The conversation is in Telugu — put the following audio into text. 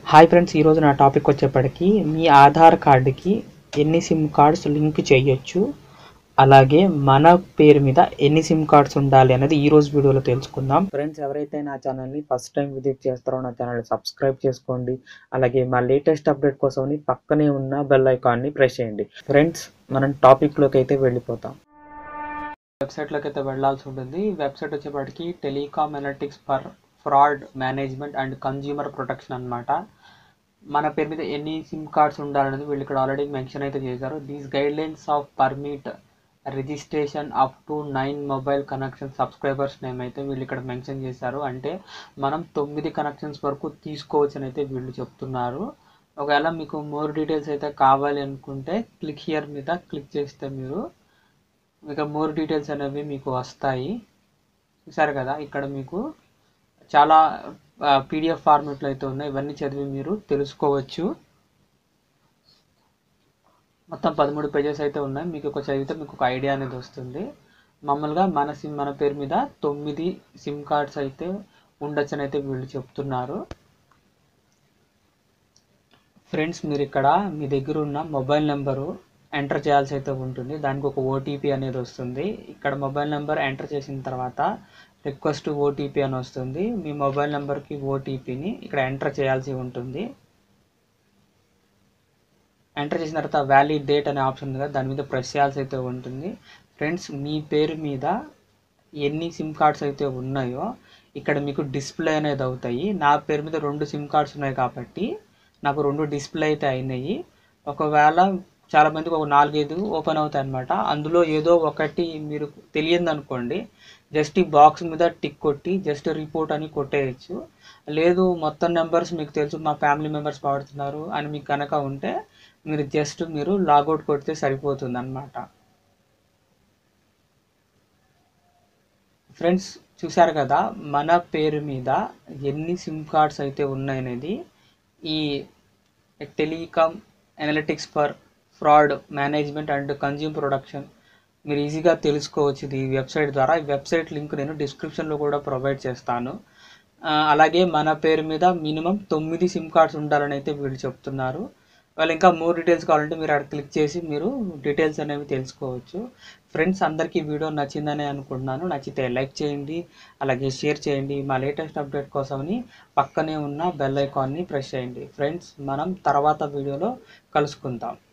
హాయ్ ఫ్రెండ్స్ ఈరోజు నా టాపిక్ వచ్చేప్పటికి మీ ఆధార్ కార్డుకి ఎన్ని సిమ్ కార్డ్స్ లింక్ చేయొచ్చు అలాగే మన పేరు మీద ఎన్ని సిమ్ కార్డ్స్ ఉండాలి అనేది ఈ రోజు వీడియోలో తెలుసుకుందాం ఫ్రెండ్స్ ఎవరైతే నా ఛానల్ని ఫస్ట్ టైం విజిట్ చేస్తారో నా ఛానల్ని సబ్స్క్రైబ్ చేసుకోండి అలాగే మా లేటెస్ట్ అప్డేట్ కోసం పక్కనే ఉన్న బెల్ ఐకాన్ని ప్రెస్ చేయండి ఫ్రెండ్స్ మనం టాపిక్లోకి అయితే వెళ్ళిపోతాం వెబ్సైట్లోకి అయితే వెళ్ళాల్సి ఉంటుంది ఈ వెబ్సైట్ వచ్చేప్పటికి telecom analytics for fraud management and consumer protection అన్నమాట మన పేరు మీద ఎన్ని సిమ్ కార్డ్స్ ఉండాలనేది వీళ్ళు ఇక్కడ ఆల్రెడీ మెన్షన్ అయితే చేశారు these guidelines of permit registration up to nine mobile connection subscribers name అయితే వీళ్ళు ఇక్కడ మెన్షన్ చేశారు అంటే మనం తొమ్మిది కనెక్షన్స్ వరకు తీసుకోవచ్చు అని అయితే వీళ్ళు చెప్తున్నారు ఒకవేళ మీకు మోర్ డీటెయిల్స్ అయితే కావాలి అనుకుంటే క్లిక్ హియర్ మీద క్లిక్ చేస్తే మీరు ఇక మోర్ డీటెయిల్స్ అనేవి మీకు వస్తాయి చూసారు కదా ఇక్కడ మీకు చాలా పీడిఎఫ్ ఫార్మెట్లు అయితే ఉన్నాయి ఇవన్నీ చదివి మీరు తెలుసుకోవచ్చు మొత్తం పదమూడు పేజెస్ అయితే ఉన్నాయి మీకు ఒక చదివితే మీకు ఒక ఐడియా అనేది వస్తుంది మామూలుగా మన సిమ్ మన పేరు మీద తొమ్మిది సిమ్ కార్డ్స్ అయితే ఉండొచ్చని అయితే వీళ్ళు చెప్తున్నారు ఫ్రెండ్స్ మీరు ఇక్కడ మీ దగ్గర ఉన్న మొబైల్ నెంబరు ఎంటర్ చేయాల్సి అయితే ఉంటుంది దానికి ఒక ఓటీపీ అనేది వస్తుంది ఇక్కడ మొబైల్ నెంబర్ ఎంటర్ చేసిన తర్వాత రిక్వెస్ట్ ఓటీపీ అని వస్తుంది మీ మొబైల్ నెంబర్కి ఓటీపీని ఇక్కడ ఎంటర్ చేయాల్సి ఉంటుంది ఎంటర్ చేసిన తర్వాత వ్యాలిడ్ డేట్ అనే ఆప్షన్ ఉంది కదా దాని మీద ప్రెస్ చేయాల్సి అయితే ఉంటుంది ఫ్రెండ్స్ మీ పేరు మీద ఎన్ని సిమ్ కార్డ్స్ అయితే ఉన్నాయో ఇక్కడ మీకు డిస్ప్లే అనేది అవుతాయి నా పేరు మీద రెండు సిమ్ కార్డ్స్ ఉన్నాయి కాబట్టి నాకు రెండు డిస్ప్లే అయితే అయినాయి ఒకవేళ చాలా మందికి ఒక నాలుగైదు ఓపెన్ అవుతాయి అనమాట అందులో ఏదో ఒకటి మీరు తెలియదు అనుకోండి జస్ట్ ఈ బాక్స్ మీద టిక్ కొట్టి జస్ట్ రిపోర్ట్ అని కొట్టేయచ్చు లేదు మొత్తం నెంబర్స్ మీకు తెలుసు మా ఫ్యామిలీ మెంబర్స్ వాడుతున్నారు అని మీకు కనుక ఉంటే మీరు జస్ట్ మీరు లాగౌట్ కొడితే సరిపోతుంది అనమాట ఫ్రెండ్స్ చూసారు కదా మన పేరు మీద ఎన్ని సిమ్ కార్డ్స్ అయితే ఉన్నాయనేది ఈ telecom analytics for fraud management and consume production మీరు ఈజీగా తెలుసుకోవచ్చు ఇది ఈ వెబ్సైట్ ద్వారా ఈ వెబ్సైట్ లింక్ నేను డిస్క్రిప్షన్లో కూడా ప్రొవైడ్ చేస్తాను అలాగే మన పేరు మీద మినిమం తొమ్మిది సిమ్ కార్డ్స్ ఉండాలని అయితే వీళ్ళు చెప్తున్నారు వాళ్ళు ఇంకా మోర్ డీటెయిల్స్ కావాలంటే మీరు అక్కడ క్లిక్ చేసి మీరు డీటెయిల్స్ అనేవి తెలుసుకోవచ్చు ఫ్రెండ్స్ అందరికీ వీడియో నచ్చిందని అనుకుంటున్నాను నచ్చితే లైక్ చేయండి అలాగే షేర్ చేయండి మా లేటెస్ట్ అప్డేట్ కోసమని పక్కనే ఉన్న బెల్ ఐకాన్ని ప్రెస్ చేయండి ఫ్రెండ్స్ మనం తర్వాత వీడియోలో కలుసుకుందాం